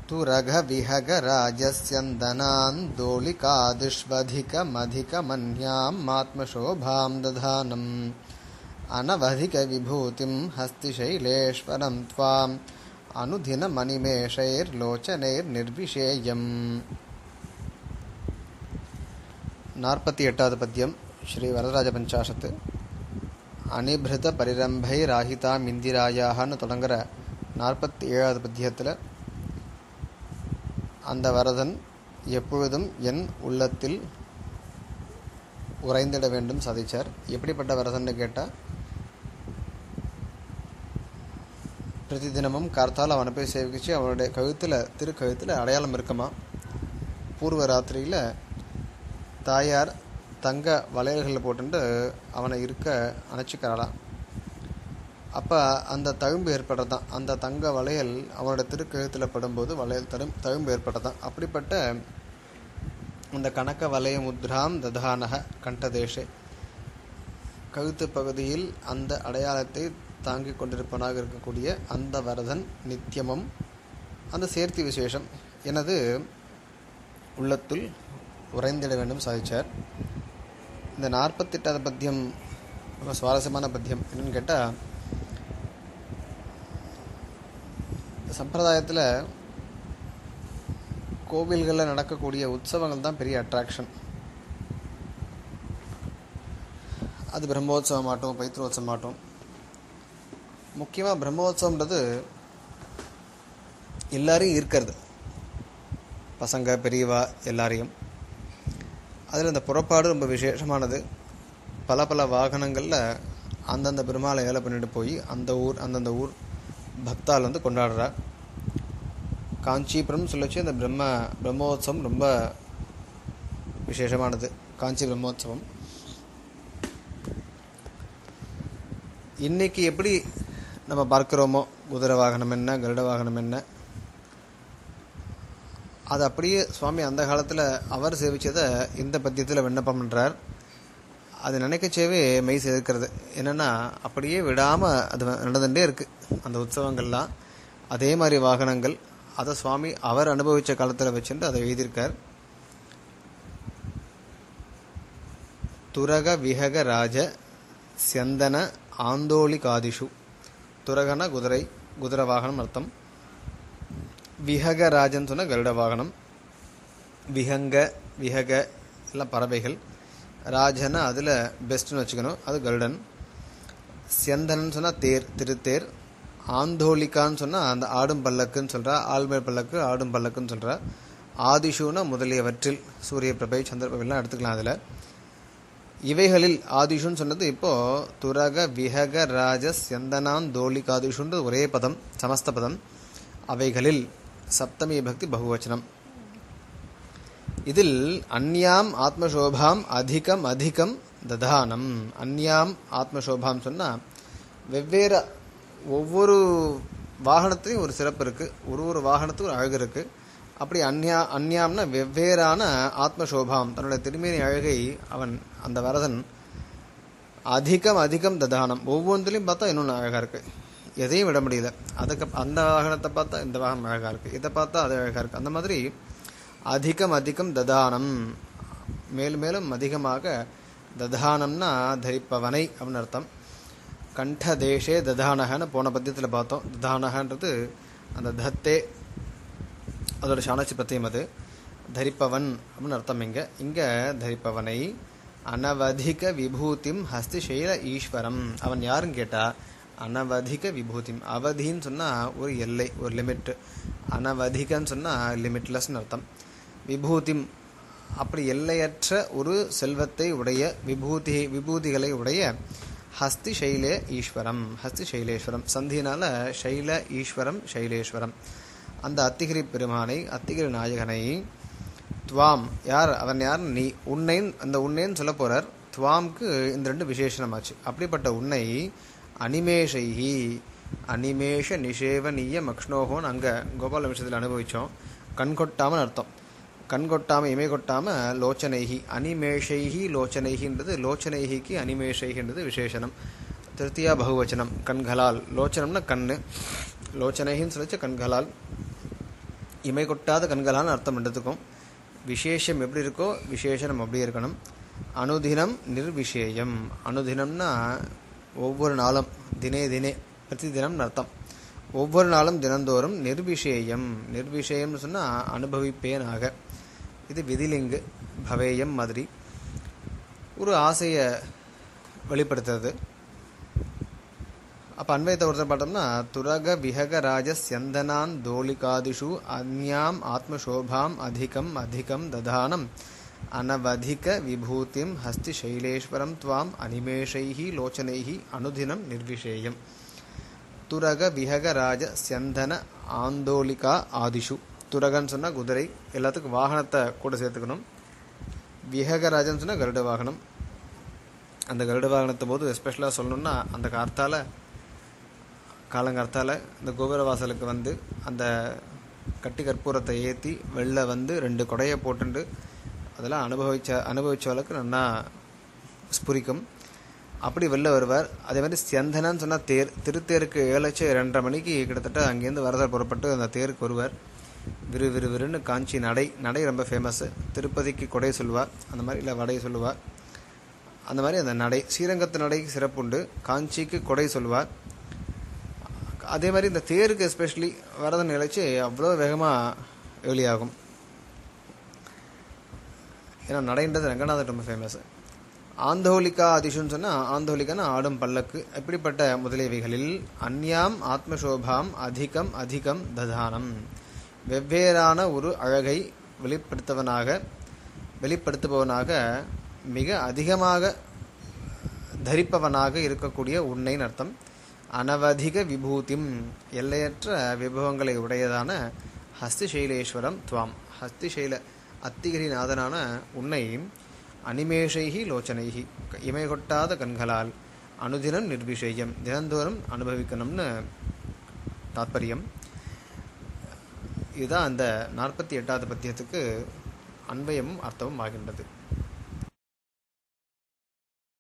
तुरगविहगराजस्यन्दनान्दोलिकादिष्वधिकमधिकमन्यामात्मशोभां दधानम् अनवधिकविभूतिं हस्तिशैलेश्वरं त्वाम् अनुदिनमनिमेषैर्लोचनैर्निर्विशेयम् நாற்பத்தி எட்டாவது பத்தியம் ஸ்ரீ வரதராஜ பஞ்சாஷத்து அனிபிருத பரிரம்பை ராகிதாம் இந்திராயாகனு தொடங்குற நாற்பத்தி ஏழாவது பத்தியத்தில் அந்த வரதன் எப்பொழுதும் என் உள்ளத்தில் உறைந்திட வேண்டும் சாதிச்சார் எப்படிப்பட்ட வரதன்னு கேட்டால் பிரதி தினமும் கார்த்தால் அவனை போய் சேவிச்சு அவனுடைய கழுத்தில் திரு கழுத்தில் அடையாளம் இருக்குமா பூர்வ ராத்திரியில் தாயார் தங்க வளையல்களில் போட்டுட்டு அவனை இருக்க அணைச்சிக்கிறாளாம் அப்போ அந்த தழும்பு ஏற்படுறதான் அந்த தங்க வளையல் அவனோட திருக்கழுத்தில் படும்போது வளையல் தரும் தழும்பு ஏற்படுறதான் அப்படிப்பட்ட அந்த கணக்க வலய முத்ராம் ததானக கண்டதேஷே கழுத்து பகுதியில் அந்த அடையாளத்தை தாங்கிக் கொண்டிருப்பவனாக இருக்கக்கூடிய அந்த வரதன் நித்தியமும் அந்த சேர்த்தி விசேஷம் எனது உள்ளத்துள் உறைந்திட வேண்டும் சாதிச்சார் இந்த நாற்பத்தெட்டாவது பத்தியம் ரொம்ப சுவாரஸ்யமான பத்தியம் என்னன்னு கேட்டால் சம்பிரதாயத்தில் கோவில்களில் நடக்கக்கூடிய உற்சவங்கள் தான் பெரிய அட்ராக்ஷன் அது பிரம்மோத்சவம் ஆட்டும் பைத்திரோத்சவம் ஆட்டும் முக்கியமாக பிரம்மோத்சவம்ன்றது எல்லாரையும் ஈர்க்கிறது பசங்க பெரியவா எல்லாரையும் அதில் இந்த புறப்பாடு ரொம்ப விசேஷமானது பல பல வாகனங்களில் அந்தந்த பெருமாளை ஏழை பண்ணிட்டு போய் அந்த ஊர் அந்தந்த ஊர் பக்தால் வந்து கொண்டாடுறா காஞ்சிபுரம் சொல்லச்சு அந்த பிரம்ம பிரம்மோத்சவம் ரொம்ப விசேஷமானது காஞ்சி பிரம்மோத்சவம் இன்னைக்கு எப்படி நம்ம பார்க்குறோமோ குதிரை வாகனம் என்ன கருட வாகனம் என்ன அது அப்படியே சுவாமி அந்த காலத்தில் அவர் சேவிச்சதை இந்த பத்தியத்தில் விண்ணப்பம் பண்ணுறார் அது நினைக்கச்சேவே மெய் சேர்க்கிறது என்னென்னா அப்படியே விடாமல் அது நடந்துகிட்டே இருக்குது அந்த உற்சவங்கள்லாம் அதே மாதிரி வாகனங்கள் அதை சுவாமி அவர் அனுபவித்த காலத்தில் வச்சுட்டு அதை எழுதியிருக்கார் துரக விஹக ராஜ செந்தன ஆந்தோலி காதிஷு துரகன குதிரை குதிரை வாகனம் அர்த்தம் விஹக ராஜன் சொன்ன கருட வாகனம் விஹங்க விஹக எல்லாம் பறவைகள் ராஜனா அதில் பெஸ்ட்னு வச்சுக்கணும் அது கருடன் செந்தனன் சொன்னால் தேர் திருத்தேர் ஆந்தோலிக்கான்னு சொன்னால் அந்த ஆடும் பல்லக்குன்னு சொல்கிறா ஆள்மேல் பல்லக்கு ஆடும் பல்லக்குன்னு சொல்கிறா ஆதிஷுனா முதலியவற்றில் சூரிய பிரபை சந்திர பிரபைலாம் எடுத்துக்கலாம் அதில் இவைகளில் ஆதிஷுன்னு சொன்னது இப்போ துரக விஹக ராஜ செந்தனான் தோலிகாதிஷுன்றது ஒரே பதம் சமஸ்த பதம் அவைகளில் சப்தமி பக்தி பகுவச்சனம் இதில் அந்யாம் ஆத்மசோபாம் அதிகம் அதிகம் ததானம் அந்யாம் ஆத்மசோபாம் சொன்னால் வெவ்வேறு ஒவ்வொரு வாகனத்துலையும் ஒரு சிறப்பு இருக்குது ஒரு ஒரு வாகனத்துக்கும் ஒரு அழகு இருக்குது அப்படி அந்யா அந்யாம்னா வெவ்வேறான ஆத்மசோபாம் தன்னுடைய திருமேனி அழகை அவன் அந்த வரதன் அதிகம் அதிகம் ததானம் ஒவ்வொன்றிலையும் பார்த்தா இன்னொன்று அழகாக இருக்குது எதையும் விட முடியல அதுக்கு அந்த வாகனத்தை பார்த்தா இந்த வாகனம் அழகாக இருக்குது இதை பார்த்தா அது அழகாக இருக்குது அந்த மாதிரி அதிகம் அதிகம் ததானம் மேலும் மேலும் அதிகமாக ததானம்னா தரிப்பவனை அப்படின்னு அர்த்தம் கண்ட தேசே ததானகன்னு போன பத்தியத்தில் பார்த்தோம் ததானகன்றது அந்த தத்தே அதோட சாணாச்சி பத்தியம் அது தரிப்பவன் அப்படின்னு அர்த்தம் இங்கே இங்கே தரிப்பவனை அனவதிக விபூதிம் ஹஸ்திசைல ஈஸ்வரம் அவன் யாருன்னு கேட்டால் அனவதிக விபூதிம் அவதின்னு சொன்னால் ஒரு எல்லை ஒரு லிமிட் அனவதிகன்னு சொன்னால் லிமிட்லெஸ்னு அர்த்தம் விபூதிம் அப்படி எல்லையற்ற ஒரு செல்வத்தை உடைய விபூதி விபூதிகளை உடைய ஹஸ்தி சைலே ஈஸ்வரம் ஹஸ்தி சைலேஸ்வரம் சந்தினால சைல ஈஸ்வரம் சைலேஸ்வரம் அந்த அத்திகிரி பெருமானை அத்திகிரி நாயகனை துவாம் யார் அவன் யார் நீ உன்னை அந்த உன்னைன்னு சொல்ல போறார் துவாம்க்கு இந்த ரெண்டு விசேஷனமாச்சு அப்படிப்பட்ட உன்னை அனிமேஷைஹி அனிமேஷ நிஷேவனீய மக்ஷ்ணோகோன்னு அங்கே கோபால விஷயத்தில் அனுபவித்தோம் கண் கொட்டாமல் அர்த்தம் கண் கொட்டாமல் இமை கொட்டாமல் லோச்சனைஹி அனிமேஷைஹி லோச்சனைஹின்றது லோச்சனைஹிக்கு அனிமேஷைகின்றது விசேஷனம் திருத்தியா பகுவச்சனம் கண்களால் லோச்சனம்னா கண் லோச்சனைஹின்னு சொல்லிச்சு கண்களால் இமை கொட்டாத கண்களான அர்த்தம் பண்ணுறதுக்கும் விசேஷம் எப்படி இருக்கோ விசேஷம் அப்படியே இருக்கணும் அனுதினம் நிர்விஷேயம் அனுதினம்னா ஒவ்வொரு நாளும் தினே தினே பிரதி தினம்னு அர்த்தம் ஒவ்வொரு நாளும் தினந்தோறும் நிர்விஷேயம் நிர்விஷயம்னு சொன்னால் அனுபவிப்பேனாக இது விதிலிங்கு பவேயம் மாதிரி ஒரு ஆசையை வெளிப்படுத்துறது அப்போ அன்வயத்தை ஒருத்தர் பார்த்தோம்னா துரக விஹக ராஜ ஸ்யந்தனான் தோலிகாதிஷு அந்யாம் ஆத்மசோபாம் அதிகம் அதிகம் ததானம் அனவதிக விபூதிம் ஹஸ்தி சைலேஸ்வரம் துவாம் அனிமேஷைஹி லோச்சனைஹி அனுதினம் நிர்விஷேயம் துரக விஹக ராஜ ஸ்யந்தன ஆந்தோலிகா ஆதிஷு துரகன்னு சொன்னால் குதிரை எல்லாத்துக்கும் வாகனத்தை கூட சேர்த்துக்கணும் விஹகராஜன் சொன்னால் கருட வாகனம் அந்த கருட வாகனத்தை போது எஸ்பெஷலாக சொல்லணும்னா அந்த கார்த்தால காலங்கார்த்தால இந்த கோபுர வாசலுக்கு வந்து அந்த கட்டி கற்பூரத்தை ஏற்றி வெளில வந்து ரெண்டு கொடையை போட்டுண்டு அதெல்லாம் அனுபவிச்ச அனுபவிச்சவளுக்கு நல்லா ஸ்புரிக்கும் அப்படி வெளில வருவார் அதே மாதிரி ஸ்யந்தனன்னு சொன்னால் தேர் திருத்தேருக்கு ஏழச்சு ரெண்டரை மணிக்கு கிட்டத்தட்ட அங்கேருந்து வரதர் புறப்பட்டு அந்த தேருக்கு வருவார் விறு விறு விறுன்னு காஞ்சி நடை நடை ரொம்ப ஃபேமஸ்ஸு திருப்பதிக்கு கொடை சொல்லுவார் அந்த மாதிரி இல்லை வடை சொல்லுவார் அந்த மாதிரி அந்த நடை ஸ்ரீரங்கத்து நடைக்கு சிறப்புண்டு காஞ்சிக்கு கொடை சொல்லுவார் அதே மாதிரி இந்த தேருக்கு எஸ்பெஷலி வரதன் நிலைச்சு அவ்வளோ வேகமாக வெளியாகும் ஏன்னா நடைன்றது ரங்கநாதர் ரொம்ப ஃபேமஸ் ஆந்தோலிகா அதிஷுன்னு சொன்னால் ஆந்தோலிகான ஆடும் பல்லக்கு இப்படிப்பட்ட முதலியவைகளில் அந்யாம் ஆத்மசோபாம் அதிகம் அதிகம் ததானம் வெவ்வேறான ஒரு அழகை வெளிப்படுத்தவனாக வெளிப்படுத்துபவனாக மிக அதிகமாக தரிப்பவனாக இருக்கக்கூடிய உன்னைன்னு அர்த்தம் அனவதிக விபூதிம் எல்லையற்ற விபவங்களை உடையதான ஹஸ்திசைலேஸ்வரம் துவாம் ஹஸ்திசைல அத்திகிரிநாதனான உன்னை அனிமேஷைகி லோச்சனைகி இமை கொட்டாத கண்களால் அனுதினம் நிர்விஷயம் தினந்தோறும் அனுபவிக்கணும்னு தாத்பரியம் இதுதான் அந்த நாற்பத்தி எட்டாவது பத்தியத்துக்கு அன்பயமும் அர்த்தமும் ஆகின்றது